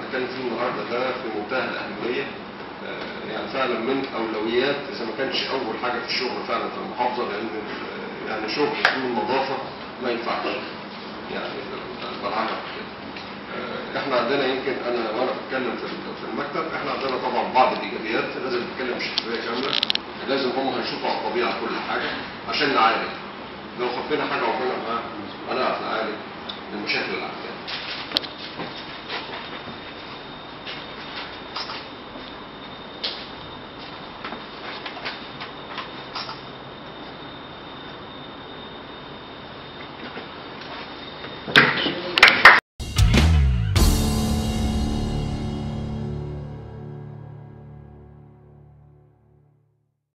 بنتكلم فيه النهارده ده في منتهى الاهميه آه، يعني فعلا من اولويات اذا ما كانش اول حاجه في الشغل فعلا في المحافظه لان آه، يعني شغل بدون النظافه ما ينفعش يعني بالعربي كده آه، احنا عندنا يمكن انا وانا بتكلم في في المكتب احنا عندنا طبعا بعض الايجابيات لازم نتكلم بشفافيه كامله لازم هم هيشوفوا على الطبيعه كل حاجه عشان نعالج لو خفينا حاجه وقلنا ما هنعرف نعالج المشاكل اللي عندنا